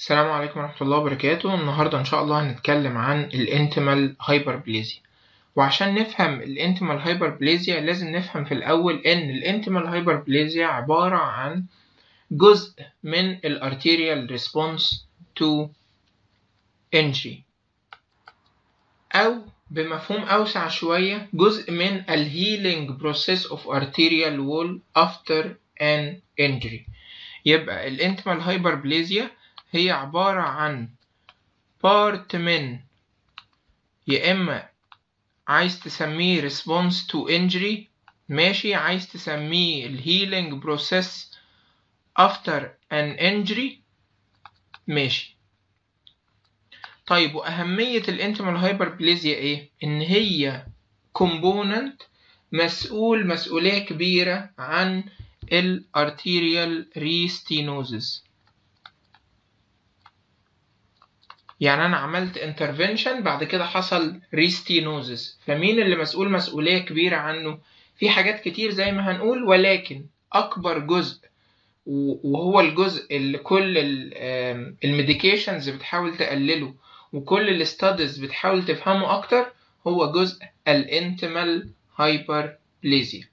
السلام عليكم ورحمة الله وبركاته النهاردة إن شاء الله هنتكلم عن الانتمال هايبربليزيا وعشان نفهم الانتمال هايبربليزيا لازم نفهم في الأول إن الانتمال هايبربليزيا عبارة عن جزء من الارتيريال ريسبونس تو injury أو بمفهوم أوسع شوية جزء من الهيلينج بروسيس of arterial wall after an injury يبقى الانتمال هايبربليزيا هي عبارة عن بارت من يا إما عايز تسميه response to injury ماشي عايز تسميه الهيلينج بروسيس after an injury ماشي طيب وأهمية الانتمال هايبربليزيا إيه؟ إن هي كومبوننت مسؤول مسؤولية كبيرة عن الارتيريال ريستينوزز يعني انا عملت انترفنشن بعد كده حصل ريستينوزز فمين اللي مسؤول مسؤوليه كبيره عنه في حاجات كتير زي ما هنقول ولكن اكبر جزء وهو الجزء اللي كل الميديكيشنز بتحاول تقلله وكل الاستاديز بتحاول تفهمه اكتر هو جزء الانتمال هايبربليزيا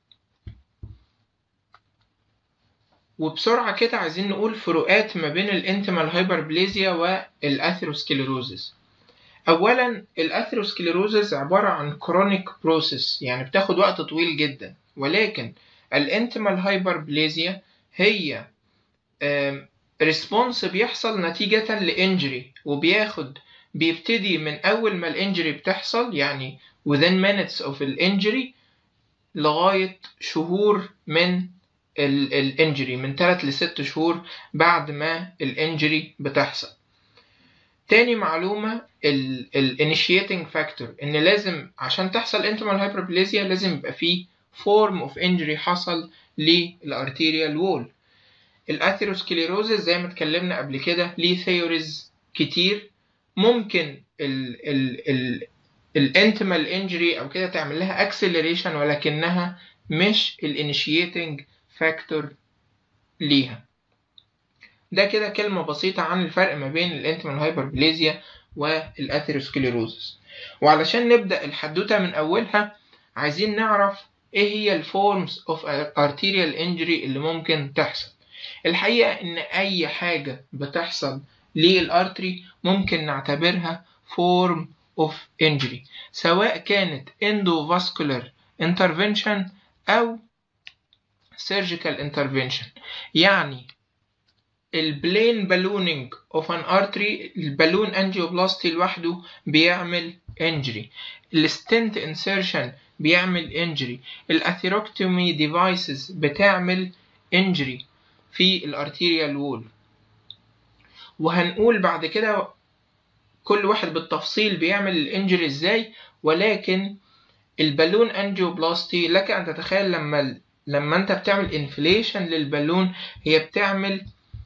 وبسرعة كده عايزين نقول فروقات ما بين الانتمال هايبربليزيا والاثيروسكليروزز أولا الاثيروسكليروزز عبارة عن كرونيك بروسيس يعني بتاخد وقت طويل جدا ولكن الانتمال هايبربليزيا هي ريسبونس بيحصل نتيجة لإنجري وبياخد بيبتدي من أول ما الإنجري بتحصل يعني within minutes of الإنجري لغاية شهور من الانجري من 3 ل 6 شهور بعد ما الانجري بتحصل تاني معلومة الانيشيتنج فاكتور ان لازم عشان تحصل انتمال هايبربليزيا لازم يبقى فيه فورم اوف انجري حصل للارتيريال وول الاثيروسكليروزس زي ما اتكلمنا قبل كده ليه ثيوريز كتير ممكن ال ال ال الانتمال انجري او كده تعمل لها اكسلريشن ولكنها مش الانيشيتنج فاكتور ليها ده كده كلمة بسيطة عن الفرق ما بين الانتمال هايبربليزيا والاثيروسكليروزس وعلشان نبدأ الحدوتة من أولها عايزين نعرف ايه هي الفورمز اوف arterial injury اللي ممكن تحصل الحقيقة ان اي حاجة بتحصل للارتري ممكن نعتبرها form of injury سواء كانت endovascular intervention او surgical intervention يعني البلين بالونينج اوف ان ارتري البالون انجيوبلاستي لوحده بيعمل انجري الستنت انسيرشن بيعمل انجري الاثيروكتومي ديفايسز بتعمل انجري في الارتيريال وول وهنقول بعد كده كل واحد بالتفصيل بيعمل الانجري ازاي ولكن البالون انجيوبلاستي لك ان تتخيل لما لما انت بتعمل انفليشن للبالون هي بتعمل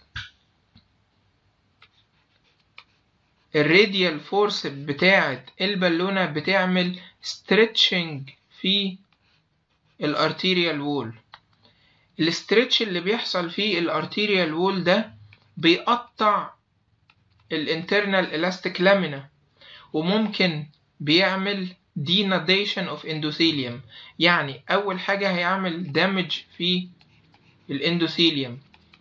الراديال فورس بتاعة البالونة بتعمل ستريتشنج في الارتيريال وول الاسترتش اللي بيحصل في الارتيريال وول ده بيقطع الانترنال الاستيك لامينا وممكن بيعمل denudation of endothelium يعني أول حاجة هيعمل damage في الاندوثيليوم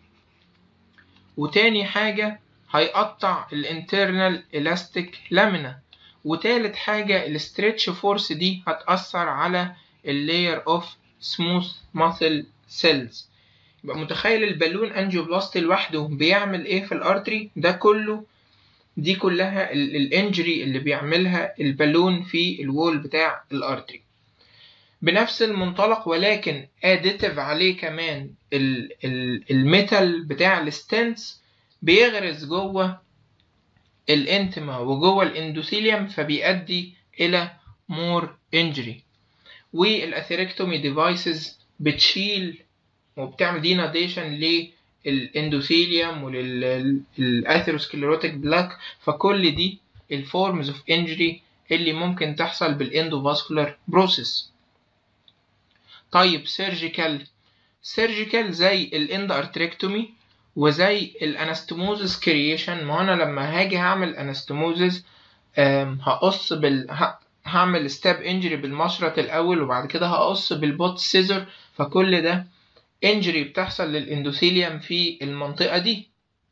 وتاني حاجة هيقطع الانترنال elastic لامينا وتالت حاجة الستريتش فورس دي هتأثر على اللاير اوف سموث ماسل سيلز يبقى متخيل البالون انجيوبلاستي لوحده بيعمل ايه في الارتري ده كله دي كلها الانجري اللي بيعملها البالون في الوول بتاع الارتري بنفس المنطلق ولكن اديتيف عليه كمان الميتال بتاع الستنس بيغرز جوه الانتما وجوه الاندوثيليوم فبيؤدي الى مور انجري والاثيركتومي ديفايسز بتشيل وبتعمل ديناديشن ليه الاندوثيليوم وللاثيروسكليروتيك بلاك فكل دي الفورمز اوف انجري اللي ممكن تحصل بالاندوفاسكولار بروسيس طيب سيرجيكال سيرجيكال زي الاند ارتريكتومي وزي الانستموزس كرييشن ما انا لما هاجي هعمل انستموزس هقص بال هعمل ستاب انجري بالمشرط الاول وبعد كده هقص بالبوت سيزر فكل ده انجري بتحصل للاندوثيليوم في المنطقه دي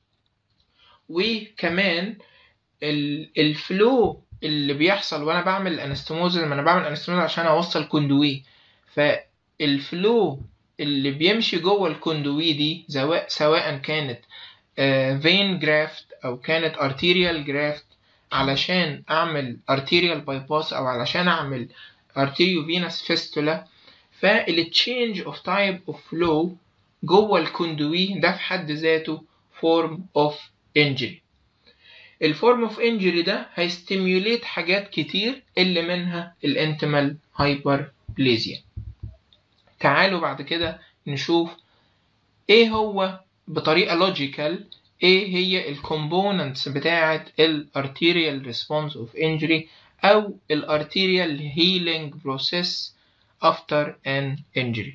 وكمان الفلو اللي بيحصل وانا بعمل الانستموز لما انا بعمل انستموز عشان اوصل كوندوي فالفلو اللي بيمشي جوه الكوندوي دي سواء كانت فين جرافت او كانت ارتيريال جرافت علشان اعمل ارتيريال بايباس او علشان اعمل ارتيريو فينس فيستولا فالتشينج اوف تايب اوف فلو جوه الكوندوي ده في حد ذاته فورم اوف انجري الفورم اوف انجري ده هيستيميوليت حاجات كتير اللي منها الانتمال هايبر بليزيا تعالوا بعد كده نشوف ايه هو بطريقه لوجيكال ايه هي الكومبوننتس بتاعه الارتيريال ريسبونس اوف انجري او الارتيريال هيلينج بروسيس after an injury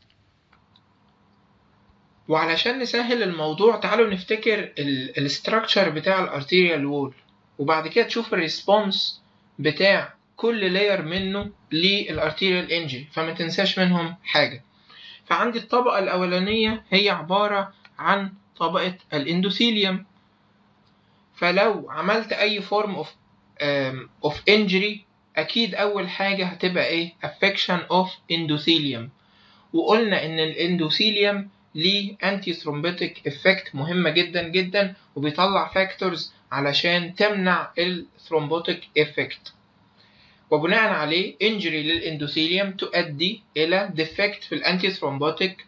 وعلشان نسهل الموضوع تعالوا نفتكر الاستراكشر بتاع الارتيريال وول وبعد كده تشوف الريسبونس بتاع كل لاير منه للارتيريال انجري فما تنساش منهم حاجه فعندي الطبقه الاولانيه هي عباره عن طبقه الاندوثيليوم فلو عملت اي فورم اوف اوف انجري اكيد اول حاجه هتبقى ايه affection of endothelium وقلنا ان الاندوثيليوم ليه انتي ثرومبوتيك افكت مهمه جدا جدا وبيطلع فاكتورز علشان تمنع الثرومبوتيك افكت وبناء عليه انجري للاندوثيليوم تؤدي الى ديفكت في الانتي ثرومبوتيك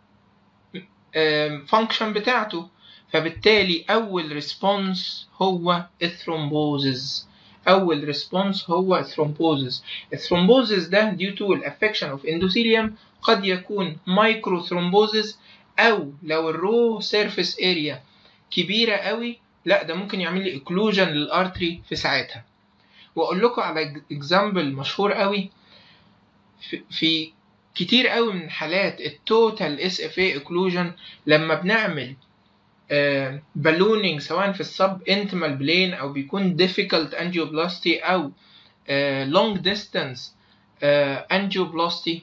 فانكشن بتاعته فبالتالي اول ريسبونس هو الثرومبوزز اول ريسبونس هو الثرومبوزز الثرومبوزز ده due to الافكشن اوف endothelium قد يكون مايكرو ثرومبوزز او لو الرو سيرفيس اريا كبيره قوي لا ده ممكن يعمل لي اكلوجن للارتري في ساعتها واقول لكم على اكزامبل مشهور قوي في, في كتير قوي من حالات التوتال اس اف اي اكلوجن لما بنعمل بالونينج سواء في السب انتمال بلين او بيكون difficult angioplasty او long distance angioplasty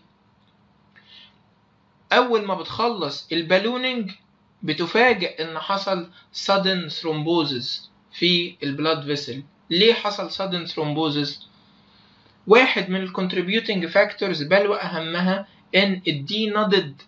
اول ما بتخلص البالونينج بتفاجئ ان حصل sudden thrombosis في البلاد فيسل ليه حصل sudden thrombosis واحد من الكونتريبيوتنج فاكتورز بل واهمها ان الدي نودد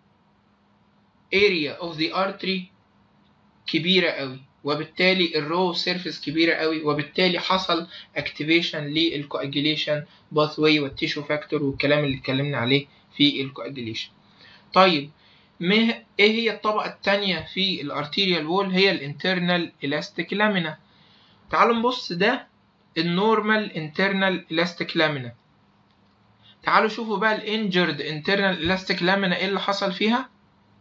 area of the artery كبيرة قوي وبالتالي الرو سيرفيس كبيرة قوي وبالتالي حصل اكتيفيشن للكواجيليشن باث واي والتيشو فاكتور والكلام اللي اتكلمنا عليه في الكواجيليشن طيب ما ايه هي الطبقة التانية في الارتيريال وول هي الانترنال الاستيك لامينا تعالوا نبص ده النورمال انترنال الاستيك لامينا تعالوا شوفوا بقى الانجرد انترنال الاستيك لامينا ايه اللي حصل فيها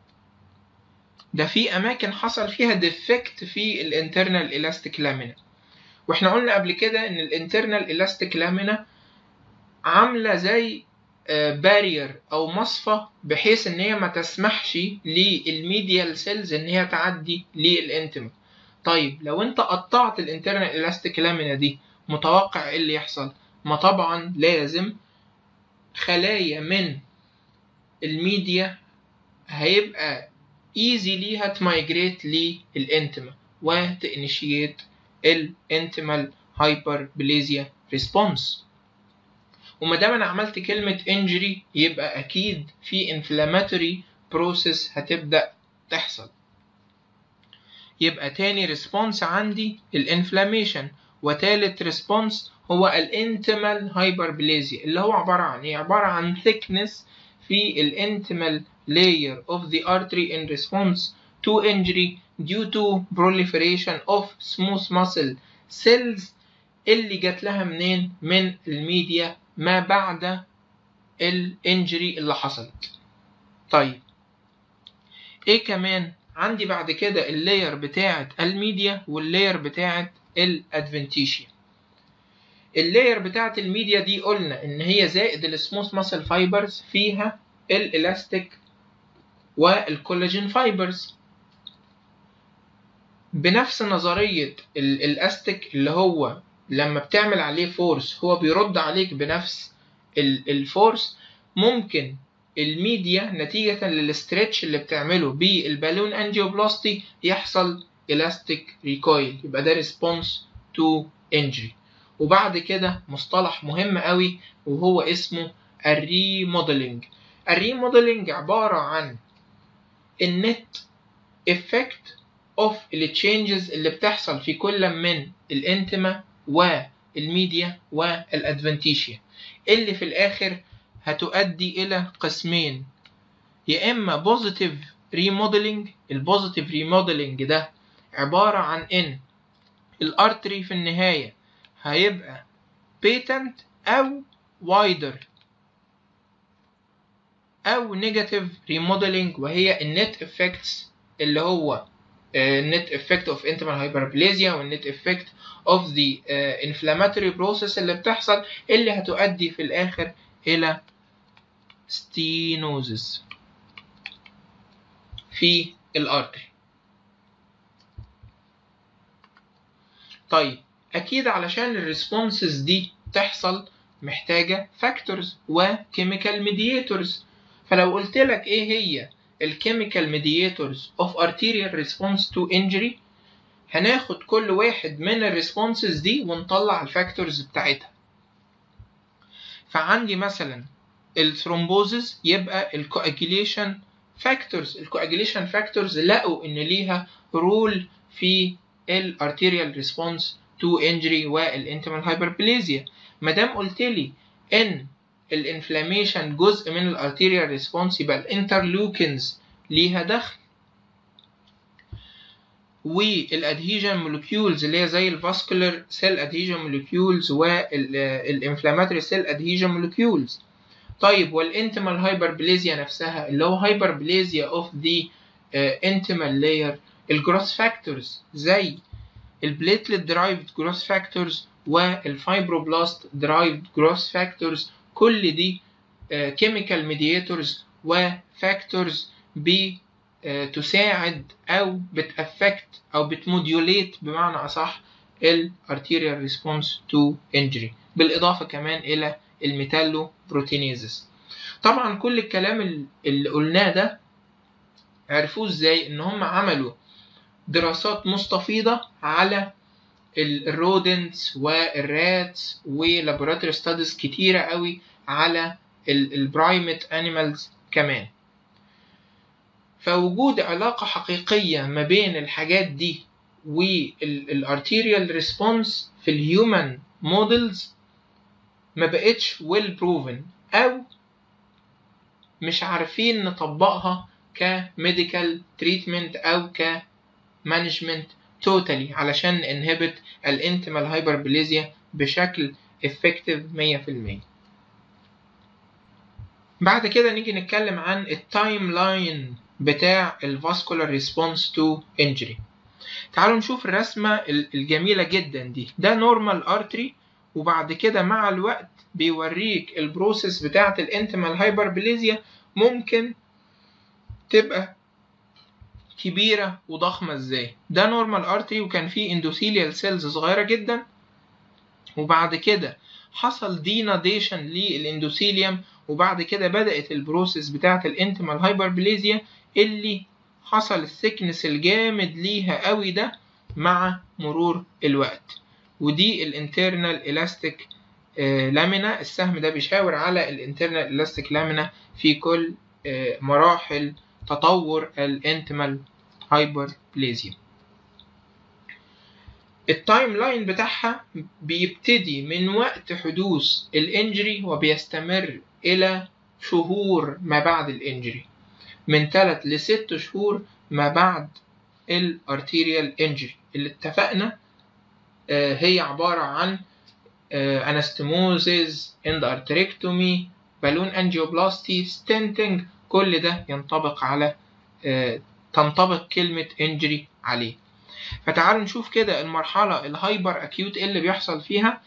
ده في اماكن حصل فيها ديفكت في الانترنال الاستيك لامينا واحنا قلنا قبل كده ان الانترنال الاستيك لامينا عامله زي بارير او مصفى بحيث ان هي ما تسمحش للميديال سيلز ان هي تعدي للانتما طيب لو انت قطعت الانترنال الاستيك لامينا دي متوقع ايه اللي يحصل ما طبعا لازم خلايا من الميديا هيبقى ايزي ليها تمايجريت للانتما وتانيشيت الانتمال هايبربليزيا ريسبونس وما دام انا عملت كلمة انجري يبقى اكيد في انفلاماتوري بروسيس هتبدأ تحصل يبقى تاني ريسبونس عندي الانفلاميشن وتالت ريسبونس هو الانتمال هايبربليزيا اللي هو عبارة عن ايه عبارة عن thickness في الانتمال layer of the artery in response to injury due to proliferation of smooth muscle cells اللي جات لها منين من الميديا ما بعد الانجري اللي حصلت طيب ايه كمان عندي بعد كده اللاير بتاعه الميديا واللاير بتاعه الادفنتيشيا اللاير بتاعه الميديا دي قلنا ان هي زائد السموث ماسل فايبرز فيها الالاستيك والكولاجين فايبرز بنفس نظرية ال- الاستيك اللي هو لما بتعمل عليه فورس هو بيرد عليك بنفس ال- الفورس ممكن الميديا نتيجة للاسترتش اللي بتعمله بالبالون انجيوبلاستي يحصل elastic recoil يبقى ده response to injury وبعد كده مصطلح مهم قوي وهو اسمه الريموديلنج الريموديلنج عبارة عن النت effect of التشينجز اللي بتحصل في كل من الانتما والميديا والادفنتيشيا اللي في الاخر هتؤدي الى قسمين يا اما بوزيتيف ريموديلنج البوزيتيف ريموديلنج ده عبارة عن ان الارتري في النهاية هيبقى بيتنت او وايدر او نيجاتيف ريموديلنج وهي النت افكتس اللي هو النت افكت اوف انتمال هايبربليزيا والنت افكت اوف ذا انفلاماتوري بروسيس اللي بتحصل اللي هتؤدي في الاخر الى ستينوزس في الارتري طيب اكيد علشان الريسبونسز دي تحصل محتاجه فاكتورز وكيميكال ميدياتورز فلو قلت لك ايه هي الكيميكال ميدياتورز اوف arterial response to injury هناخد كل واحد من الريسبونسز دي ونطلع الفاكتورز بتاعتها فعندي مثلا الثرومبوزز يبقى الكواجيليشن فاكتورز الكواجيليشن فاكتورز لقوا ان ليها رول في الارتيريال ريسبونس تو انجري والانتمال هايبربليزيا ما دام قلت لي ان الانفلاميشن جزء من الارتيريال ريسبونس يبقى الانترلوكنز ليها دخل والادهيجن مولكيولز اللي هي زي الفاسكولار سيل ادهيجن مولكيولز والانفلاماتوري سيل ادهيجن مولكيولز طيب والانتمال هايبربليزيا نفسها اللي هو هايبربليزيا اوف ذا انتمال لاير الجروث فاكتورز زي البليتلت درايفد جروث فاكتورز والفايبروبلاست درايفد جروث فاكتورز كل دي كيميكال ميدياتورز وفاكتورز بتساعد او بتافكت او بتموديوليت بمعنى اصح الارتيريال ريسبونس تو انجري بالاضافه كمان الى الميتالو بروتينيزس طبعا كل الكلام اللي قلناه ده عرفوه ازاي ان هم عملوا دراسات مستفيضه على الرودنتس والراتس ولابوراتوري ستاديز كتيره قوي على البرايمت انيمالز كمان فوجود علاقه حقيقيه ما بين الحاجات دي والارتيريال ريسبونس في الهيومن مودلز ما بقتش ويل بروفن او مش عارفين نطبقها كميديكال تريتمنت او كمانجمنت توتالي علشان انهبت الانتمال هايبربليزيا بشكل افكتيف 100% بعد كده نيجي نتكلم عن التايم لاين بتاع الفاسكولار ريسبونس تو انجري تعالوا نشوف الرسمة الجميلة جدا دي ده نورمال ارتري وبعد كده مع الوقت بيوريك البروسيس بتاعة الانتمال هايبربليزيا ممكن تبقى كبيرة وضخمة ازاي ده نورمال ارتري وكان فيه اندوثيليال سيلز صغيرة جدا وبعد كده حصل ديناديشن للاندوثيليوم وبعد كده بدأت البروسيس بتاعة الانتمال هايبربليزيا اللي حصل الثيكنس الجامد ليها قوي ده مع مرور الوقت ودي الانترنال الاستيك لامينا السهم ده بيشاور على الانترنال الاستيك لامينا في كل مراحل تطور الانتمال هايبربليزيا التايم لاين بتاعها بيبتدي من وقت حدوث الانجري وبيستمر الى شهور ما بعد الانجري من 3 ل 6 شهور ما بعد الارتيريال انجري اللي اتفقنا هي عبارة عن انستموزيز اندارتريكتومي بالون انجيوبلاستي ستنتنج كل ده ينطبق على تنطبق كلمة انجري عليه فتعالوا نشوف كده المرحلة الهايبر اكيوت اللي بيحصل فيها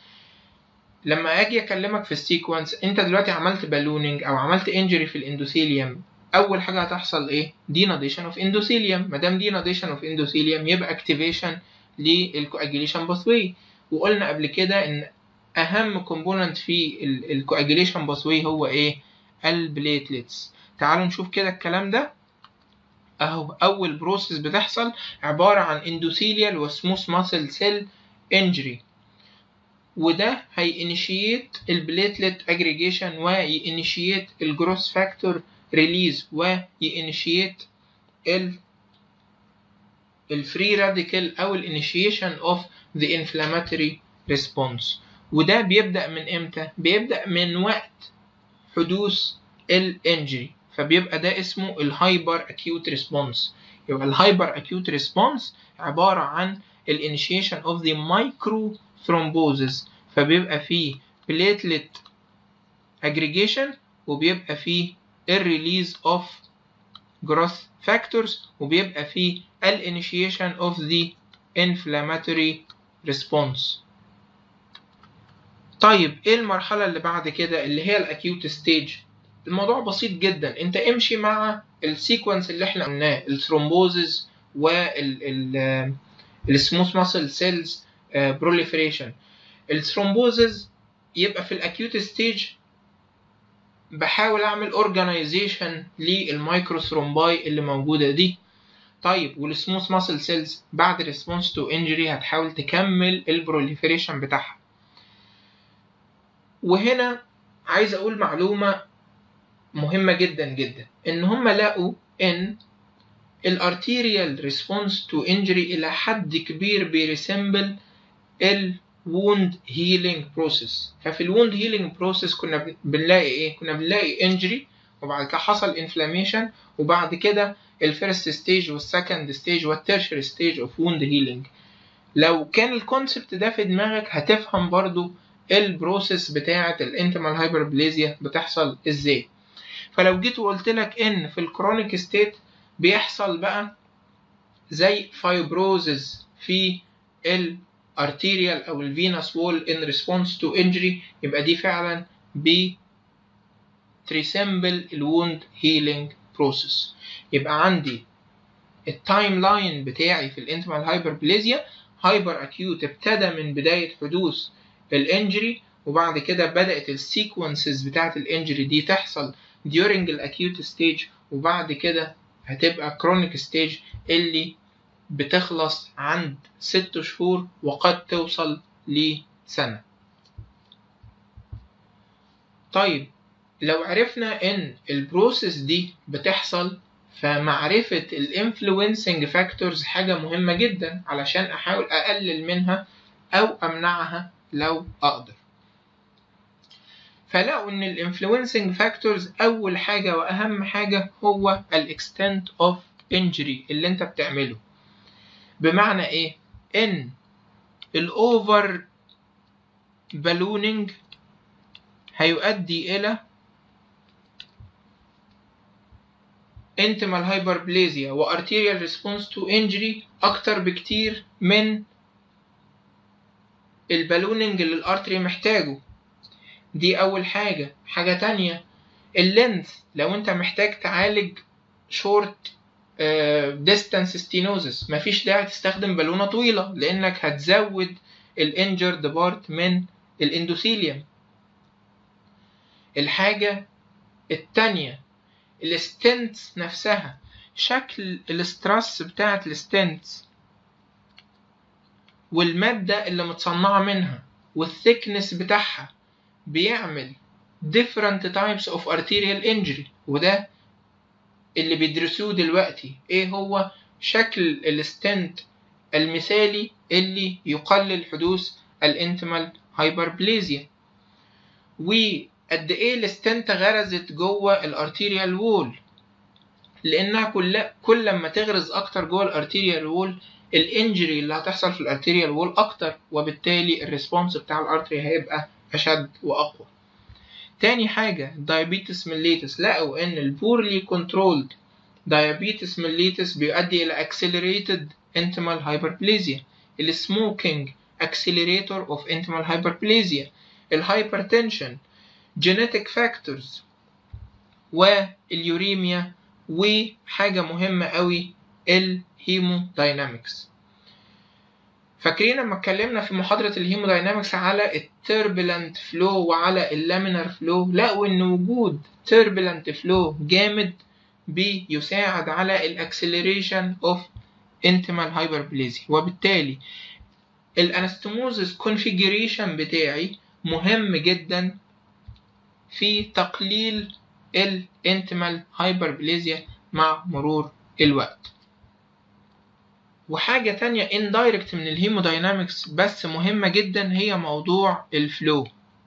لما اجي اكلمك في السيكونس انت دلوقتي عملت بالونينج او عملت انجري في الاندوثيليوم اول حاجه هتحصل ايه denudation اوف endothelium ما دام denudation اوف endothelium يبقى activation للcoagulation pathway وقلنا قبل كده ان اهم كومبوننت في الكواجيليشن باثوي هو ايه البليتلتس تعالوا نشوف كده الكلام ده اهو اول بروسيس بتحصل عباره عن اندوثيليال وسموث ماسل سيل انجري وده هينيشيت البليتلت اجريجيشن وينيشيت الجروس فاكتور ريليز وينيشيت ال الفري راديكال او الانيشيشن اوف ذا انفلاماتوري ريسبونس وده بيبدا من امتى بيبدا من وقت حدوث الانجري فبيبقى ده اسمه الهايبر اكيوت ريسبونس يبقى الهايبر اكيوت ريسبونس عباره عن الانيشيشن اوف ذا مايكرو ثرومبوزس فبيبقى فيه بليتلت اجريجيشن وبيبقى فيه الريليز اوف جروث فاكتورز وبيبقى فيه الانيشيشن اوف ذا inflammatory response طيب ايه المرحله اللي بعد كده اللي هي الاكيوت ستيج الموضوع بسيط جدا انت امشي مع السيكونس اللي احنا قلناه الثرومبوزز وال السموث ماسل سيلز بروليفريشن الثرومبوزز يبقى في الاكيوت ستيج بحاول اعمل اورجانيزيشن للمايكرو ثرومباي اللي موجوده دي طيب والسموث ماسل سيلز بعد ريسبونس تو انجري هتحاول تكمل البروليفريشن بتاعها وهنا عايز اقول معلومه مهمه جدا جدا ان هم لقوا ان الارتيريال ريسبونس تو انجري الى حد كبير بيريسمبل الووند هيلينج بروسيس ففي الووند هيلينج بروسيس كنا بنلاقي ايه كنا بنلاقي انجري وبعد كده حصل انفلاميشن وبعد كده الفيرست ستيج والسكند ستيج والتيرشري ستيج اوف ووند هيلينج لو كان الكونسبت ده في دماغك هتفهم برضو البروسيس بتاعه الانتمال هايبربليزيا بتحصل ازاي فلو جيت وقلت لك ان في الكرونيك ستيت بيحصل بقى زي فايبروزز في الارتيريال او الفينس وول ان ريسبونس تو انجري يبقى دي فعلا ب تريسمبل الووند هيلينج بروسيس يبقى عندي التايم لاين بتاعي في الانتمال هايبربليزيا هايبر اكيوت ابتدى من بدايه حدوث الانجري وبعد كده بدات السيكونسز بتاعه الانجري دي تحصل during الاكيوت ستيج وبعد كده هتبقى كرونيك ستيج اللي بتخلص عند ست شهور وقد توصل لسنة طيب لو عرفنا ان البروسيس دي بتحصل فمعرفة الانفلونسنج فاكتورز حاجة مهمة جدا علشان احاول اقلل منها او امنعها لو اقدر فلقوا ان الانفلونسنج فاكتورز اول حاجه واهم حاجه هو الاكستنت اوف انجري اللي انت بتعمله بمعنى ايه ان الاوفر بالونينج هيؤدي الى انتمال هايبربليزيا وارتيريال ريسبونس تو انجري اكتر بكتير من البالونينج اللي الارتري محتاجه دي أول حاجة حاجة تانية اللينث لو أنت محتاج تعالج شورت ديستانس ستينوزس مفيش داعي تستخدم بالونة طويلة لأنك هتزود الانجرد بارت من الاندوثيليوم الحاجة التانية الستنتس نفسها شكل الاستراس بتاعت الستنتس والمادة اللي متصنعة منها والثيكنس بتاعها بيعمل different types of arterial injury وده اللي بيدرسوه دلوقتي ايه هو شكل الستنت المثالي اللي يقلل حدوث الانتمال هايبربليزيا وقد ايه الستنت غرزت جوه الارتيريال وول لانها كل كل ما تغرز اكتر جوه الارتيريال وول الانجري اللي هتحصل في الارتيريال وول اكتر وبالتالي الريسبونس بتاع الارتري هيبقى أشد وأقوى تاني حاجة diabetes mellitus لقوا إن ال poorly controlled diabetes mellitus بيؤدي إلى accelerated intimal hyperplasia ال smoking accelerator of intimal hyperplasia ال hypertension genetic factors واليوريميا وحاجة مهمة قوي الهيموداينامكس فاكرين لما اتكلمنا في محاضرة الهيموداينامكس على التربلنت فلو وعلى اللامينر فلو لقوا ان وجود تربلنت فلو جامد بيساعد على الاكسلريشن اوف انتمال هايبربليزي وبالتالي الانستموزس كونفيجريشن بتاعي مهم جدا في تقليل الانتمال هايبربليزيا مع مرور الوقت وحاجة تانية indirect من الهيموداينامكس بس مهمة جدا هي موضوع الفلو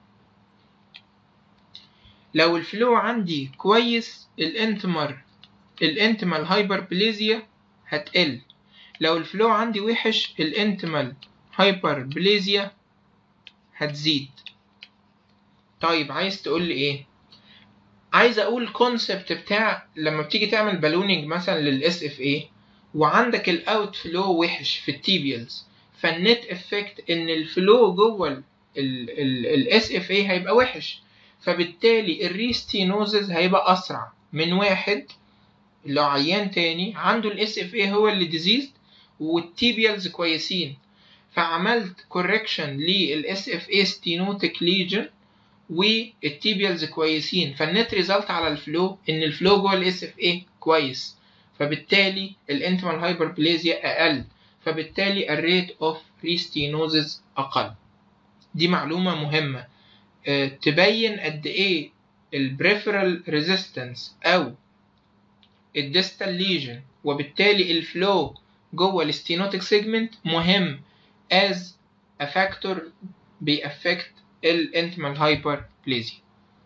لو الفلو عندي كويس الانتمر الانتمال هايبربليزيا هتقل لو الفلو عندي وحش الانتمال هايبربليزيا هتزيد طيب عايز تقول لي ايه عايز اقول كونسبت بتاع لما بتيجي تعمل بالونينج مثلا للاس اف اي وعندك الاوت فلو وحش في التيبيالز فالنت افكت ان الفلو جوه الاس اف اي هيبقى وحش فبالتالي الريستينوزز هيبقى اسرع من واحد لو عيان تاني عنده الاس اف اي هو اللي ديزيزد والتيبيالز كويسين فعملت كوركشن للاس اف اي ستينوتيك ليجن والتيبيالز كويسين فالنت ريزلت على الفلو ان الفلو جوه الاس اف اي كويس فبالتالي الانتمال هايبربليزيا اقل فبالتالي الريت اوف ريستينوزز اقل دي معلومه مهمه أه تبين قد ايه البريفرال ريزيستنس او الديستال ليجن وبالتالي الفلو جوه الستينوتيك سيجمنت مهم as a factor بيأفكت الانتمال هايبربليزيا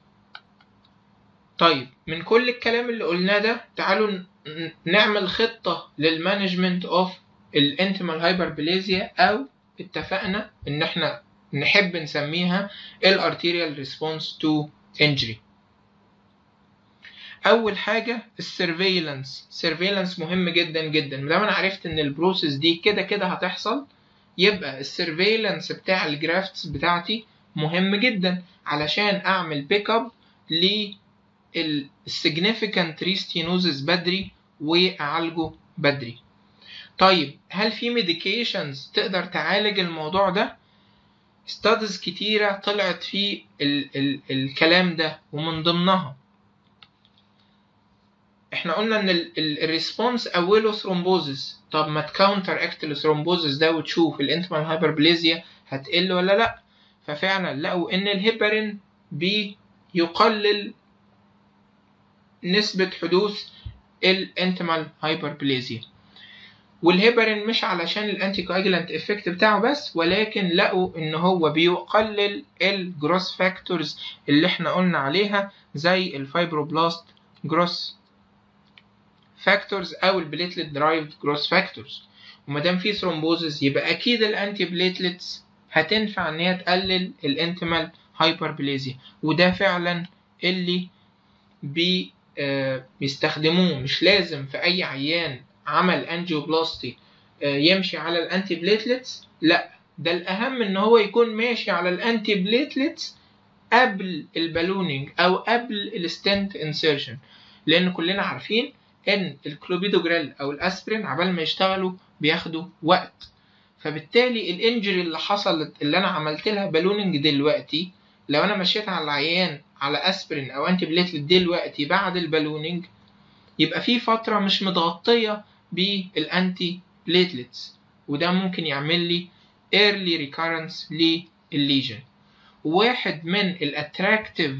طيب من كل الكلام اللي قلناه ده تعالوا نعمل خطة للمانجمنت اوف الانتمال هايبربليزيا او اتفقنا ان احنا نحب نسميها الارتيريال ريسبونس تو انجري اول حاجه السيرفيلانس سيرفيلانس مهم جدا جدا ما انا عرفت ان البروسيس دي كده كده هتحصل يبقى السيرفيلانس بتاع الجرافتس بتاعتي مهم جدا علشان اعمل بيك اب للسيجنيفيكانت ريستينوزس بدري واعالجه بدري طيب هل في ميديكيشنز تقدر تعالج الموضوع ده ستادز كتيرة طلعت في ال ال الكلام ده ومن ضمنها احنا قلنا ان الريسبونس اوله ثرومبوزس طب ما تكاونتر اكت الثرومبوزس ده وتشوف الانتمال هايبربليزيا هتقل ولا لا ففعلا لقوا ان الهيبرين بيقلل نسبة حدوث الانتمال هايبربليزيا والهيبرين مش علشان الانتي كواجلانت افكت بتاعه بس ولكن لقوا ان هو بيقلل الجروس فاكتورز اللي احنا قلنا عليها زي الفايبروبلاست جروس فاكتورز او البليتلت درايفد جروس فاكتورز وما دام في ثرومبوزس يبقى اكيد الانتي بليتلتس هتنفع ان هي تقلل الانتمال هايبربليزيا وده فعلا اللي بي آه بيستخدموه مش لازم في اي عيان عمل انجيوبلاستي آه يمشي على الانتي بليتلتس لا ده الاهم ان هو يكون ماشي على الانتي بليتلتس قبل البالونينج او قبل الستنت انسيرشن لان كلنا عارفين ان الكلوبيدوجريل او الاسبرين عبال ما يشتغلوا بياخدوا وقت فبالتالي الانجري اللي حصلت اللي انا عملت لها بالوننج دلوقتي لو انا مشيت على العيان على اسبرين او انتي بليتلت دلوقتي بعد البالوننج يبقى في فتره مش متغطيه بالانتي بليتلتس وده ممكن يعمل لي early recurrence للليجن واحد من الاتراكتيف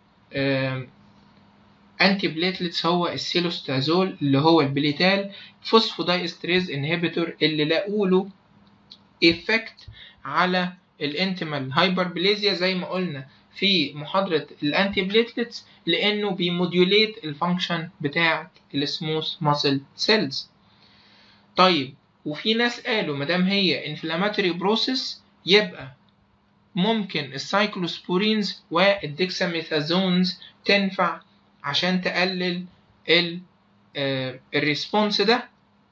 انتي بليتلتس هو السيلوستازول اللي هو البليتال فوسفودايستريز انهبيتور اللي لقوا له ايفكت على الانتمال هايبربليزيا زي ما قلنا في محاضرة الانتي بليتلتس لانه بيموديوليت الفانكشن بتاعة السموث ماسل سيلز طيب وفي ناس قالوا مادام هي انفلاماتوري بروسيس يبقى ممكن السايكلوسبورينز والديكساميثازونز تنفع عشان تقلل ال الريسبونس ده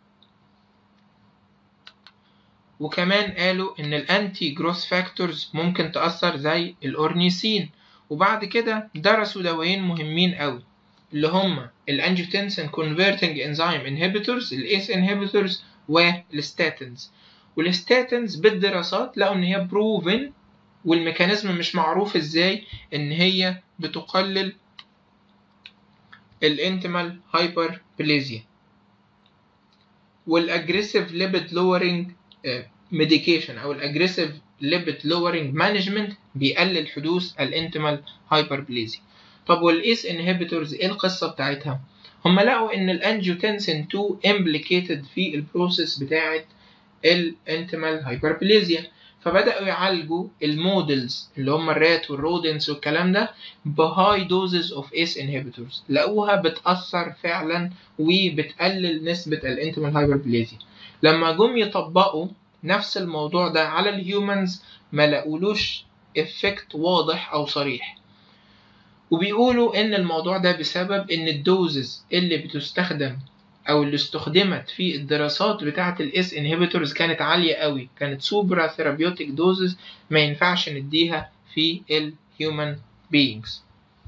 وكمان قالوا ان الانتي جروث فاكتورز ممكن تأثر زي الاورنيسين وبعد كده درسوا دوايين مهمين قوي اللي هم الانجيوتنسين كونفرتنج انزيم انهبيتورز الاس انهبيتورز والستاتنز والستاتنز بالدراسات لقوا ان هي بروفن والميكانيزم مش معروف ازاي ان هي بتقلل الانتمال هايبربليزيا والاجريسيف ليبيد لورنج ميديكيشن او الاجريسيف ليبيد لورنج مانجمنت بيقلل حدوث الانتمال هايبربليزيا طب والايس انهبيتورز ايه القصه بتاعتها هم لقوا ان الانجيوتنسين 2 امبليكيتد في البروسيس بتاعه الانتمال هايبربليزيا فبداوا يعالجوا المودلز اللي هم الرات والرودنس والكلام ده بهاي دوزز اوف اس انهبيتورز لقوها بتاثر فعلا وبتقلل نسبه الانتمال هايبربليزيا لما جم يطبقوا نفس الموضوع ده على الهيومنز ما لقولوش افكت واضح او صريح وبيقولوا ان الموضوع ده بسبب ان الدوزز اللي بتستخدم او اللي استخدمت في الدراسات بتاعه الاس انهبيتورز كانت عاليه قوي كانت سوبرا ثيرابيوتيك دوزز ما ينفعش نديها في الهيومن بينجز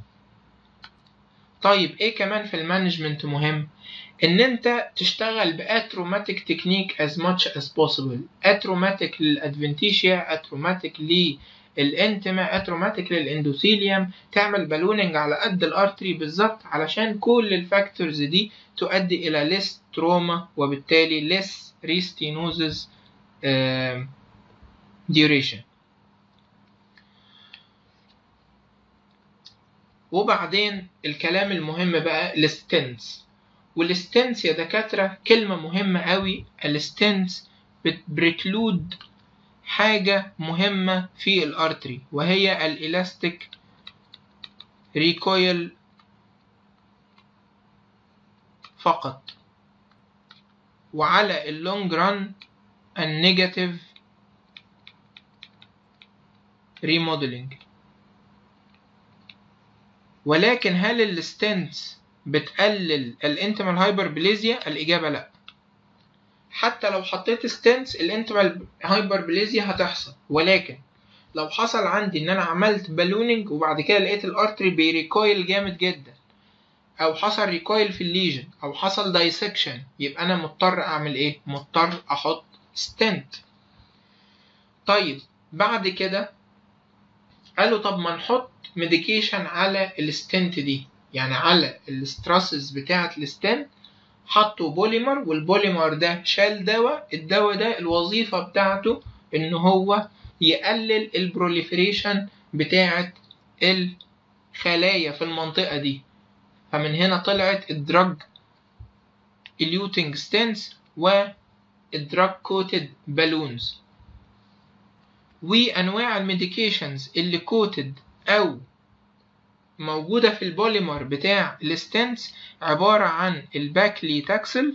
طيب ايه كمان في المانجمنت مهم ان انت تشتغل باتروماتيك تكنيك as much as possible اتروماتيك للادفنتيشيا اتروماتيك للانتما اتروماتيك للاندوثيليوم تعمل بالوننج على قد الارتري بالظبط علشان كل الفاكتورز دي تؤدي الى less تروما وبالتالي less restenosis uh, duration وبعدين الكلام المهم بقى الستنس والستنس يا دكاترة كلمة مهمة قوي الستنس بتبريكلود حاجة مهمة في الارتري وهي الالاستيك ريكويل فقط وعلى اللونج ران النيجاتيف ريموديلنج ولكن هل الستنس بتقلل الانتمال هايبربليزيا الاجابه لا حتى لو حطيت ستنس الانتمال هايبربليزيا هتحصل ولكن لو حصل عندي ان انا عملت بالوننج وبعد كده لقيت الارتري بيريكويل جامد جدا او حصل ريكويل في الليجن او حصل دايسكشن يبقى انا مضطر اعمل ايه مضطر احط ستنت طيب بعد كده قالوا طب ما نحط ميديكيشن على الستنت دي يعني على الستراسز بتاعه الستنت حطوا بوليمر والبوليمر ده شال دواء الدواء ده الوظيفه بتاعته ان هو يقلل البروليفريشن بتاعه الخلايا في المنطقه دي فمن هنا طلعت الدراج اليوتنج ستنس والدراج كوتد بالونز وانواع الميديكيشنز اللي كوتد او موجودة في البوليمر بتاع الستنس عبارة عن الباكلي تاكسل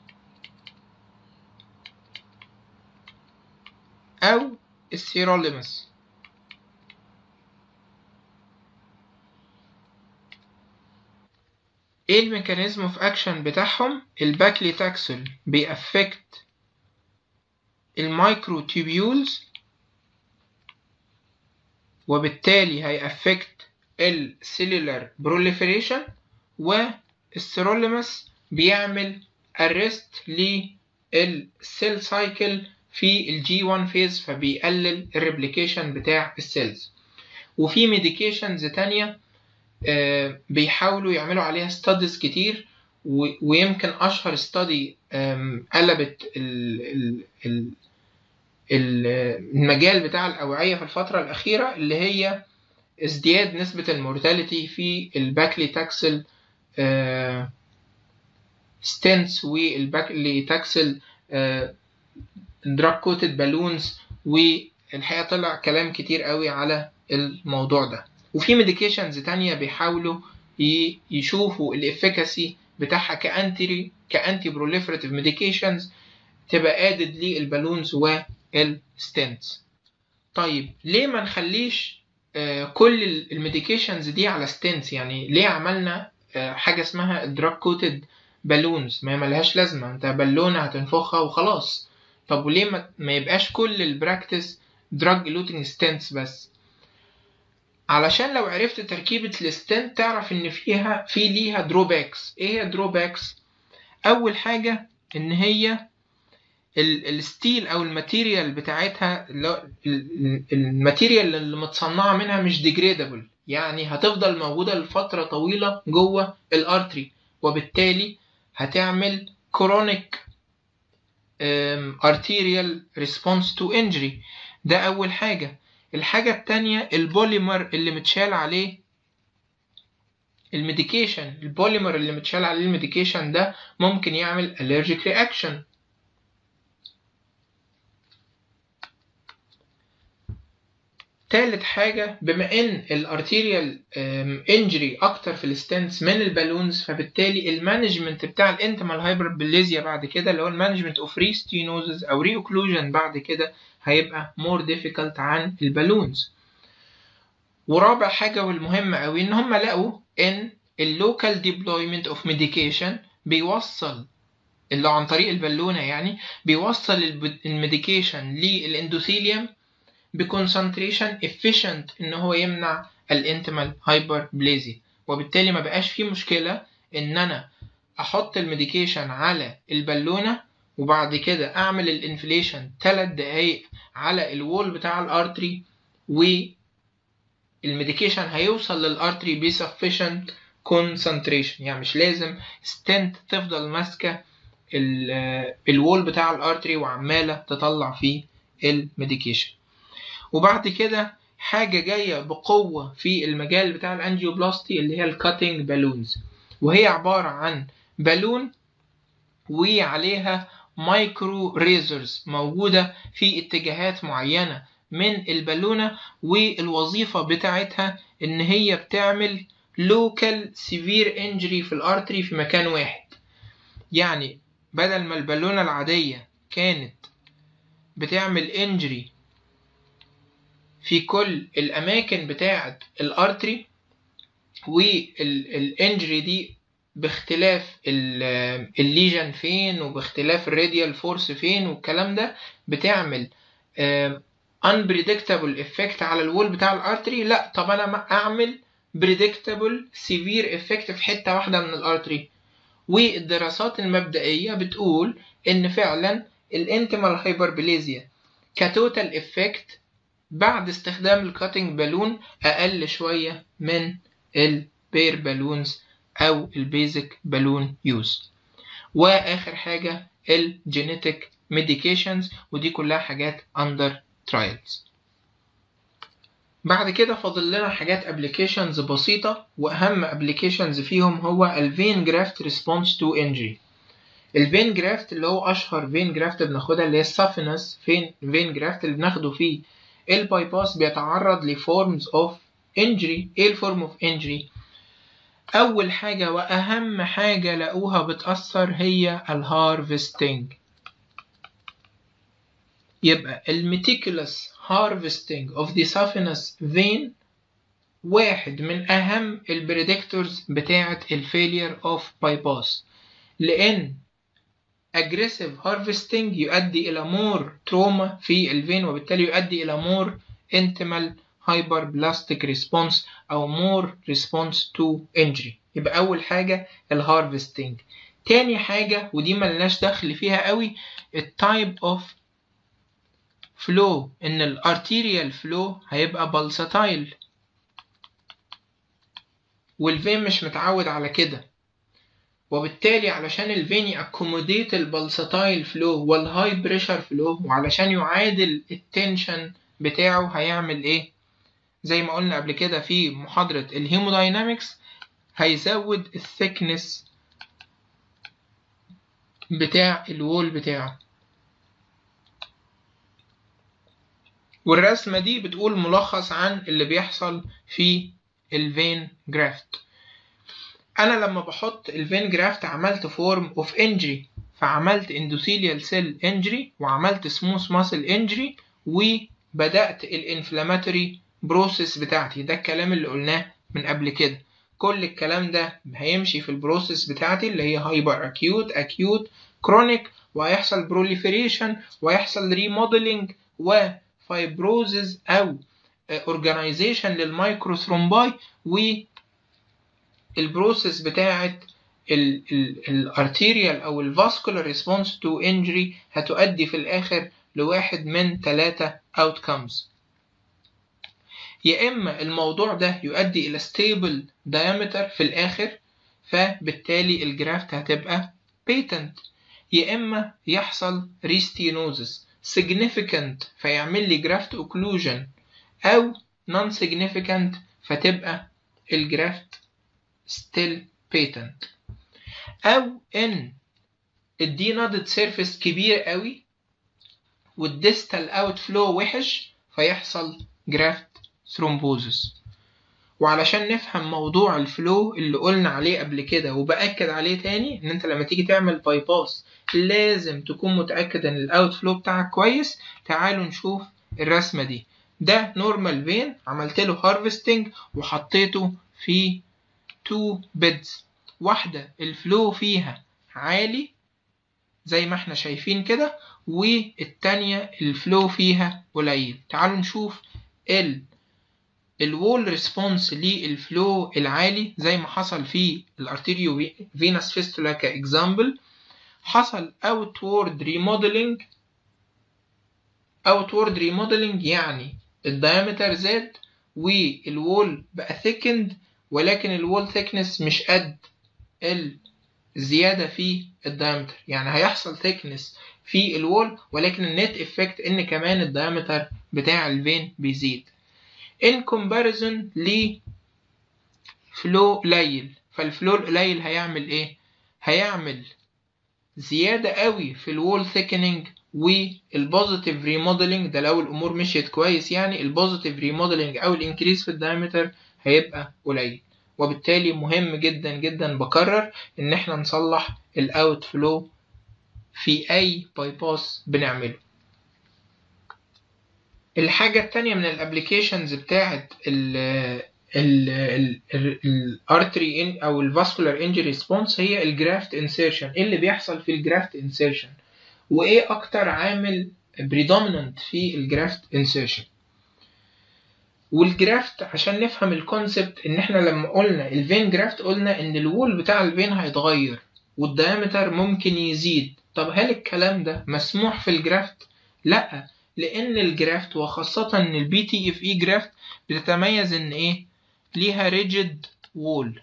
أو السيروليمس ايه الميكانيزم اوف اكشن بتاعهم الباكلي تاكسل بيأفكت المايكرو تيبيولز وبالتالي هيأفكت السيلولار بروليفريشن والسيروليمس بيعمل ارست للسيل سايكل في الجي 1 فيز فبيقلل الريبليكيشن بتاع السيلز وفي ميديكيشنز تانية بيحاولوا يعملوا عليها ستاديز كتير ويمكن اشهر ستادي قلبت المجال بتاع الاوعيه في الفتره الاخيره اللي هي ازدياد نسبة المورتاليتي في الباكلي تاكسل ستنس والباكلي تاكسل دراج كوتد بالونز والحقيقة طلع كلام كتير قوي على الموضوع ده وفي ميديكيشنز تانية بيحاولوا يشوفوا الافكاسي بتاعها كانتي كانتي بروليفراتيف ميديكيشنز تبقى ادد للبالونز والستنتس طيب ليه ما نخليش كل الميديكيشنز دي على ستنس يعني ليه عملنا حاجه اسمها دراج كوتد بالونز ما ملهاش لازمه انت بالونه هتنفخها وخلاص طب وليه ما, ما يبقاش كل البراكتس دراج لوتنج ستنس بس علشان لو عرفت تركيبة الستنت تعرف ان فيها في ليها دروباكس ايه هي دروباكس اول حاجة ان هي الستيل او الماتيريال بتاعتها الماتيريال اللي متصنعة منها مش ديجريدابل يعني هتفضل موجودة لفترة طويلة جوه الارتري وبالتالي هتعمل كرونيك arterial response to injury ده أول حاجة الحاجة التانية البوليمر اللي متشال عليه الميديكيشن البوليمر اللي متشال عليه الميديكيشن ده ممكن يعمل allergic reaction تالت حاجة بما ان الارتيريال انجري اكتر في الستنس من البالونز فبالتالي المانجمنت بتاع الانتمال هايبربليزيا بعد كده اللي هو المانجمنت اوف ريستينوزز او ريوكلوجن بعد كده هيبقى مور difficult عن البالونز ورابع حاجة والمهمة قوي ان هم لقوا ان اللوكال ديبلويمنت اوف ميديكيشن بيوصل اللي عن طريق البالونة يعني بيوصل الميديكيشن للاندوثيليوم بكونسنتريشن efficient ان هو يمنع الانتمال هايبربليزيا وبالتالي ما بقاش فيه مشكلة ان انا احط الميديكيشن على البالونة وبعد كده اعمل الانفليشن 3 دقايق على الوول بتاع الارتري والميديكيشن هيوصل للارتري بسفشنت concentration يعني مش لازم ستنت تفضل ماسكة الوول بتاع الارتري وعمالة تطلع فيه الميديكيشن وبعد كده حاجة جاية بقوة في المجال بتاع الانجيوبلاستي اللي هي الكاتنج بالونز وهي عبارة عن بالون وعليها مايكرو ريزرز موجودة في اتجاهات معينة من البالونة والوظيفة بتاعتها ان هي بتعمل لوكال سيفير انجري في الارتري في مكان واحد يعني بدل ما البالونة العادية كانت بتعمل انجري في كل الاماكن بتاعه الارتري والانجري دي باختلاف الليجن فين وباختلاف الراديال فورس فين والكلام ده بتعمل unpredictable effect على الوول بتاع الارتري لا طب انا اعمل predictable severe effect في حته واحده من الارتري والدراسات المبدئيه بتقول ان فعلا الانتمال هايبربليزيا كتوتال افكت بعد استخدام الكاتنج بالون اقل شويه من البير بالونز او البيزك بالون يوز واخر حاجه الجينيتك ميديكيشنز ودي كلها حاجات اندر ترايلز بعد كده فاضل لنا حاجات ابلكيشنز بسيطه واهم ابلكيشنز فيهم هو الفين جرافت ريسبونس تو انجري الفين جرافت اللي هو اشهر فين جرافت بناخدها اللي هي السافينس فين فين جرافت اللي بناخده فيه الباي باس بيتعرض لفورمز اوف انجري ايه الفورم اوف انجري اول حاجه واهم حاجه لقوها بتاثر هي الهارفستنج يبقى الميتيكولس harvesting of the saphenous vein واحد من أهم البريدكتورز بتاعة الفيلير اوف bypass لأن aggressive harvesting يؤدي إلى more trauma في الفين وبالتالي يؤدي إلى more intimal hyperblastic response أو more response to injury يبقى أول حاجة الهارفستنج تاني حاجة ودي ملناش دخل فيها قوي التايب اوف فلو ان الارتيريال فلو هيبقى بالساتايل والفين مش متعود على كده وبالتالي علشان الفين يأكوموديت البالساتايل فلو والهاي بريشر فلو وعلشان يعادل التنشن بتاعه هيعمل ايه زي ما قلنا قبل كده في محاضرة الهيموداينامكس هيزود الثيكنس بتاع الوول بتاعه والرسمة دي بتقول ملخص عن اللي بيحصل في الفين جرافت أنا لما بحط الفين جرافت عملت فورم اوف انجري فعملت اندوثيليال سيل انجري وعملت سموث ماسل انجري وبدأت الانفلاماتوري بروسيس بتاعتي ده الكلام اللي قلناه من قبل كده كل الكلام ده هيمشي في البروسيس بتاعتي اللي هي هايبر اكيوت اكيوت كرونيك وهيحصل بروليفريشن وهيحصل ريموديلنج و فايبروزز او اورجانيزيشن للمايكروثرومباي والبروسيس بتاعه الارتيريال او الفاسكولار ريسبونس تو انجري هتؤدي في الاخر لواحد من ثلاثة outcomes يا اما الموضوع ده يؤدي الى stable diameter في الاخر فبالتالي الجرافت هتبقى patent يا اما يحصل restenosis significant فيعمل لي جرافت occlusion او non significant فتبقى الجرافت still patent او ان الدي نودد سيرفيس كبير قوي والديستال اوت فلو وحش فيحصل جرافت ثرومبوزس وعلشان نفهم موضوع الفلو اللي قلنا عليه قبل كده وبأكد عليه تاني ان انت لما تيجي تعمل باي باس لازم تكون متأكد ان الاوت فلو بتاعك كويس تعالوا نشوف الرسمة دي ده نورمال فين عملت له هارفستنج وحطيته في تو بيدز واحدة الفلو فيها عالي زي ما احنا شايفين كده والتانية الفلو فيها قليل تعالوا نشوف ال الوول ريسبونس للفلو العالي زي ما حصل في الارتيريو فينس فيستولا كاكزامبل حصل outward remodeling outward remodeling يعني الدايمتر زاد والوول بقى thickened ولكن الوول thickness مش قد الزيادة في الدايمتر يعني هيحصل thickness في الوول ولكن النت افكت ان كمان الدايمتر بتاع الفين بيزيد in comparison ل فلو قليل فالفلو القليل هيعمل ايه هيعمل زيادة قوي في الوول ثيكنينج والبوزيتيف ريموديلنج ده لو الامور مشيت كويس يعني البوزيتيف ريموديلنج او الانكريز في الدايمتر هيبقى قليل وبالتالي مهم جدا جدا بكرر ان احنا نصلح الاوت فلو في اي باي باس بنعمله الحاجة التانية من الابليكيشنز بتاعت ال الارتري او الفاسكولار انجري ريسبونس هي الجرافت انسيرشن ايه اللي بيحصل في الجرافت انسيرشن وايه اكتر عامل بريدوميننت في الجرافت انسيرشن والجرافت عشان نفهم الكونسبت ان احنا لما قلنا الفين جرافت قلنا ان الوول بتاع الفين هيتغير والديامتر ممكن يزيد طب هل الكلام ده مسموح في الجرافت لا لان الجرافت وخاصة ان البي تي اف اي جرافت بتتميز ان ايه ليها ريجيد وول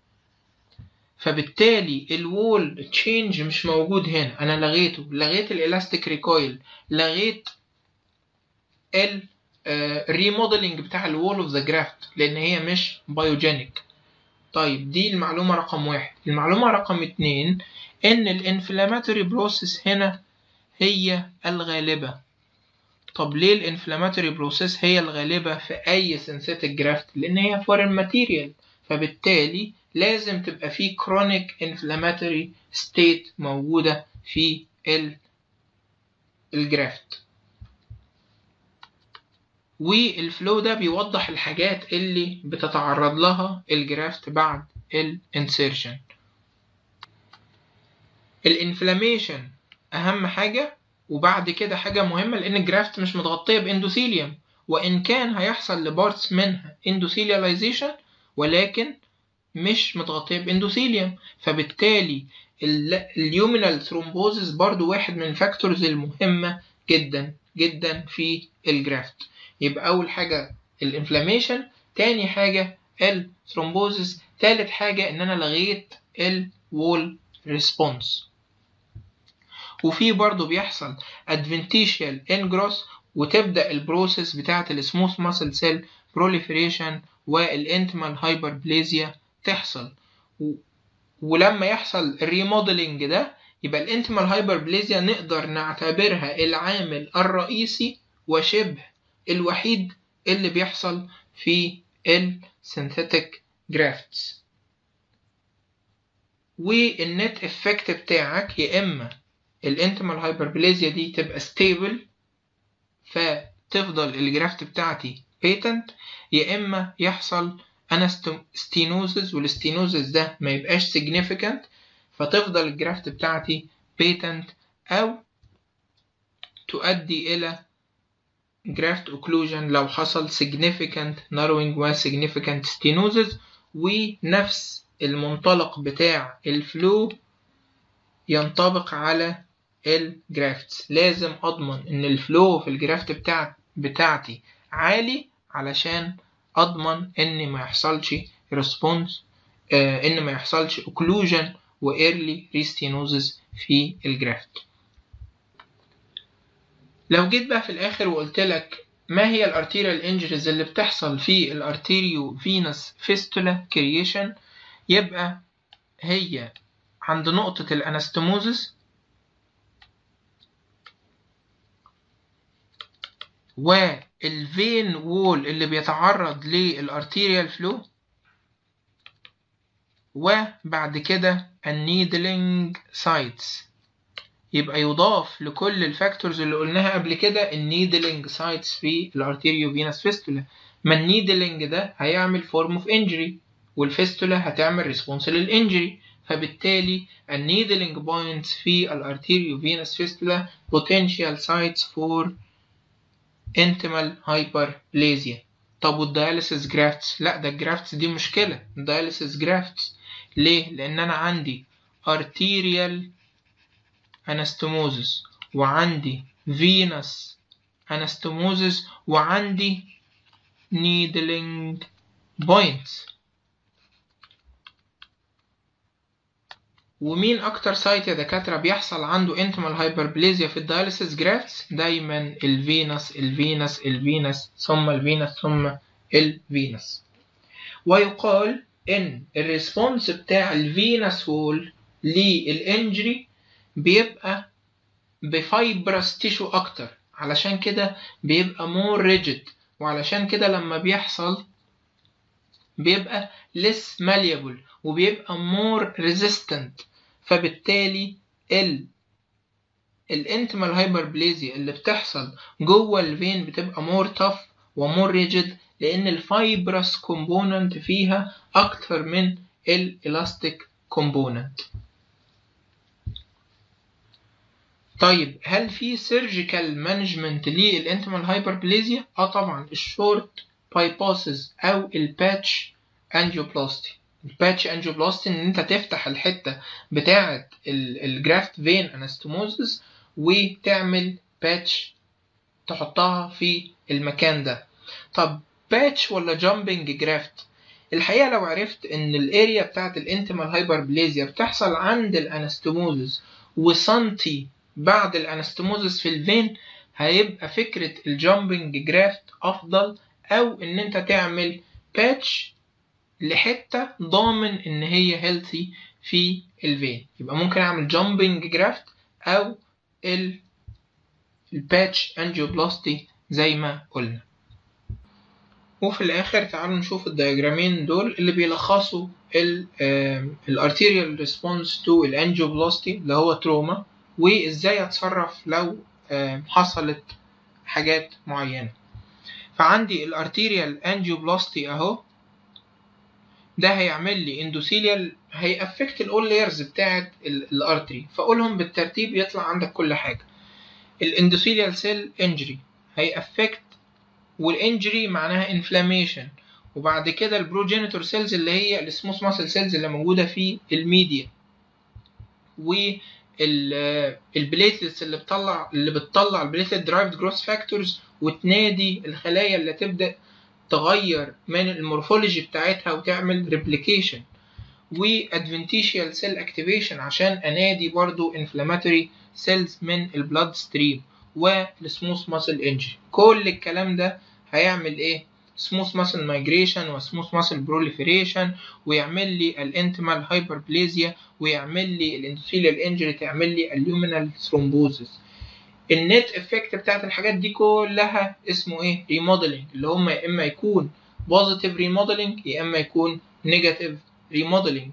فبالتالي الوول تشينج مش موجود هنا انا لغيته لغيت الالاستيك ريكويل لغيت ال الريموديلنج بتاع الوول اوف ذا جرافت لان هي مش بايوجينيك طيب دي المعلومة رقم واحد المعلومة رقم اتنين ان الانفلاماتوري بروسيس هنا هي الغالبة طب ليه الانفلاماتوري بروسيس هي الغالبة في اي سينثيتك جرافت لان هي فورين ماتيريال فبالتالي لازم تبقى في كرونيك انفلاماتوري ستيت موجودة في الجرافت والفلو ده بيوضح الحاجات اللي بتتعرض لها الجرافت بعد الانسيرشن الانفلاميشن اهم حاجة وبعد كده حاجة مهمة لان الجرافت مش متغطية باندوثيليوم وان كان هيحصل لبارتس منها اندوثيلياليزيشن ولكن مش متغطية باندوثيليوم فبالتالي اليومينال ثرومبوزس برضو واحد من الفاكتورز المهمة جدا جدا في الجرافت يبقى أول حاجة الانفلاميشن تاني حاجة الثرومبوزس تالت حاجة إن أنا لغيت الوول ريسبونس وفي برضو بيحصل adventitial ingrowth وتبدأ البروسيس بتاعة السموث ماسل سيل proliferation والانتمال هايبربليزيا تحصل و... ولما يحصل الريموديلنج ده يبقى الانتمال هايبربليزيا نقدر نعتبرها العامل الرئيسي وشبه الوحيد اللي بيحصل في السينثيتك جرافتس والنت افكت بتاعك يا اما الانتمال هايبربليزيا دي تبقى ستيبل فتفضل الجرافت بتاعتي بيتنت يا اما يحصل انا ستينوزز والستينوزز ده ما يبقاش significant فتفضل الجرافت بتاعتي بيتنت او تؤدي الى graft occlusion لو حصل significant narrowing و significant stenosis ونفس المنطلق بتاع الفلو ينطبق على الجرافتس لازم اضمن ان الفلو في الجرافت بتاع بتاعتي عالي علشان اضمن ان ما يحصلش ريسبونس آه ان ما يحصلش occlusion و early restenosis في الجرافت لو جيت بقى في الاخر وقلت لك ما هي الارتيريال انجريز اللي بتحصل في الارتيريو فينس فيستولا كرييشن يبقى هي عند نقطة الانستموزس والفين وول اللي بيتعرض للارتيريال فلو وبعد كده النيدلينج سايتس يبقى يضاف لكل الفاكتورز اللي قلناها قبل كده النيدلينج سايتس في الارتيريو فينس فيستولا ما النيدلينج ده هيعمل فورم اوف انجري والفيستولا هتعمل ريسبونس للانجري فبالتالي النيدلينج بوينتس في الارتيريو فينس فيستولا potential sites for intimal hyperplasia طب والدياليسيس جرافتس لا ده الجرافتس دي مشكلة الدياليسيس جرافتس ليه لان انا عندي arterial anastomosis وعندي venous anastomosis وعندي needling points ومين اكتر سايت يا دكاترة بيحصل عنده انتمال هايبربليزيا في الدياليسيس جرافتس دايما الفينس الفينس الفينس ثم الفينس ثم الفينس ويقال ان الريسبونس بتاع الفينس وول للانجري بيبقى بفايبرس تيشو اكتر علشان كده بيبقى مور ريجيد وعلشان كده لما بيحصل بيبقى less malleable وبيبقى more resistant فبالتالي ال الانتمال هايبربليزيا اللي بتحصل جوه الفين بتبقى مور tough ومور ريجيد لان الفايبرس كومبوننت فيها اكتر من الالاستيك كومبوننت طيب هل في سيرجيكال مانجمنت للانتمال هايبربليزيا اه طبعا الشورت بايباسز او الباتش انجيوبلاستي الباتش انجيوبلاستي ان انت تفتح الحته بتاعه الجرافت فين انستموزس وتعمل باتش تحطها في المكان ده طب باتش ولا جامبنج جرافت الحقيقه لو عرفت ان الاريا بتاعه الانتمال هايبربليزيا بتحصل عند الانستموزس وسنتي بعد الانستموزس في الفين هيبقى فكره الجامبنج جرافت افضل او ان انت تعمل باتش لحته ضامن ان هي هيلثي في الفين يبقى ممكن اعمل جامبنج جرافت او ال الباتش انجيوبلاستي زي ما قلنا وفي الاخر تعالوا نشوف الدياجرامين دول اللي بيلخصوا الارتيريال ريسبونس تو الانجيوبلاستي اللي هو تروما وازاي اتصرف لو حصلت حاجات معينه فعندي الارتيريال انجيوبلاستي اهو ده هيعمل لي اندوثيليال هيأفكت الاول لايرز بتاعه الارتري فاقولهم بالترتيب يطلع عندك كل حاجه الاندوثيليال سيل انجري هيأفكت والانجري معناها انفلاميشن وبعد كده البروجينيتور سيلز اللي هي السموث ماسل سيلز اللي موجوده في الميديا و البليتلتس اللي بتطلع اللي بتطلع البليتلت درايفد جروث فاكتورز وتنادي الخلايا اللي تبدا تغير من المورفولوجي بتاعتها وتعمل ريبليكيشن وادفنتيشيال سيل اكتيفيشن عشان انادي برضو انفلاماتوري سيلز من البلاد ستريم والسموث ماسل انجري كل الكلام ده هيعمل ايه سموث ماسل مايجريشن وسموث ماسل بروليفريشن ويعمل لي الانتمال هايبربليزيا ويعمل لي الاندوثيليال انجري تعمل لي اليومينال ثرومبوزس النت افكت بتاعت الحاجات دي كلها اسمه ايه ريموديلنج اللي هم يا اما يكون بوزيتيف ريموديلنج يا اما يكون نيجاتيف ريموديلنج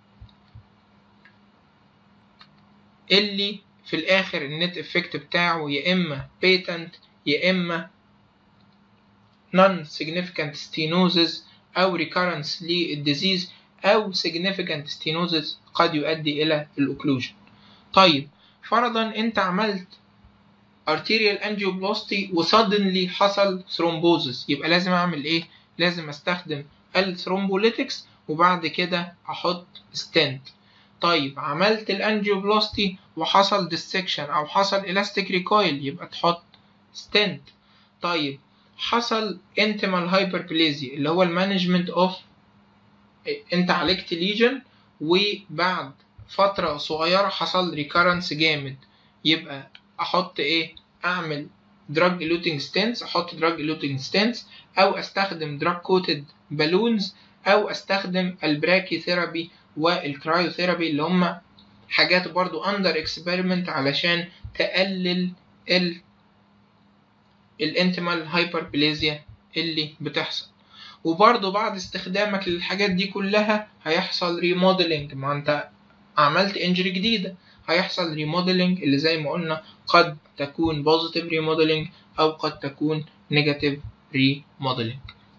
اللي في الاخر النت افكت بتاعه يا اما بيتنت يا اما non significant stenosis او recurrence للديزيز او significant stenosis قد يؤدي الى الاوكلوجن طيب فرضا انت عملت arterial angioplasty وسادنلي حصل ثرومبوزس يبقى لازم اعمل ايه لازم استخدم الثرومبوليتكس وبعد كده احط ستنت طيب عملت الانجيوبلاستي وحصل ديسكشن او حصل الاستيك ريكويل يبقى تحط ستنت طيب حصل انتمال هايبربليزيا اللي هو المانجمنت اوف انت عالجت ليجن وبعد فترة صغيرة حصل ريكارنس جامد يبقى احط ايه اعمل دراج eluding stents احط دراج eluding stents او استخدم دراج كوتد بالونز او استخدم البراكي ثيرابي والكرايوثيرابي اللي هم حاجات برضو اندر اكسبيرمنت علشان تقلل ال الانتمال هايبربليزيا اللي بتحصل وبرضو بعد استخدامك للحاجات دي كلها هيحصل ريموديلنج ما انت عملت انجري جديده هيحصل ريموديلنج اللي زي ما قلنا قد تكون بوزيتيف ريموديلنج او قد تكون نيجاتيف ريموديلنج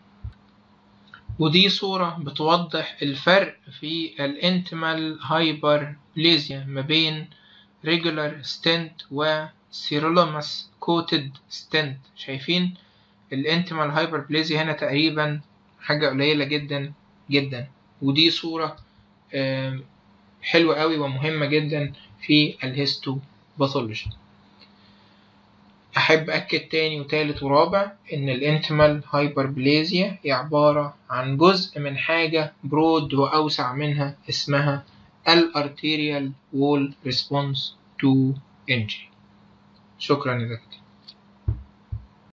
ودي صورة بتوضح الفرق في الانتمال هايبربليزيا ما بين regular stent و sirolimus coated stent شايفين الانتمال هايبربليزيا هنا تقريبا حاجة قليلة جدا جدا ودي صورة حلوة قوي ومهمة جدا في الهيستو باثولوجي أحب أكد تاني وتالت ورابع إن الانتمال هايبربليزيا هي عبارة عن جزء من حاجة برود وأوسع منها اسمها الارتيريال وول ريسبونس تو injury شكرا يا دكتور